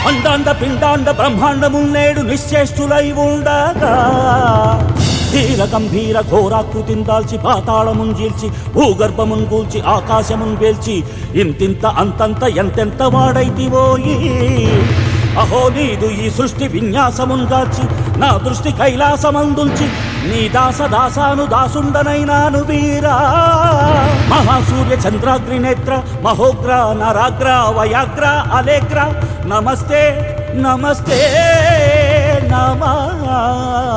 అండాండ పిండాండ బ్రహ్మాండమున్నేడు నిశ్చేష్టులై ఉండగా ధీర గంభీర ఘోరాకృతిని దాల్చి పాతాళమున్ చీల్చి భూగర్భమున్ కూల్చి ఆకాశమున్ వేల్చి ఇంతింత అంతంత ఎంతెంత వాడైతివోయి అహో నీదు ఈ సృష్టి విన్యాసమున్ గాచి నా దృష్టి కైలాసమందుంచి నీ దాస దాసాను దాసుండనైనాను వీరా మహాసూర్య చంద్రాగ్ని నేత్ర మహోగ్ర నరాగ్ర వయాగ్ర అలేగ్ర నమస్తే నమస్తే నమః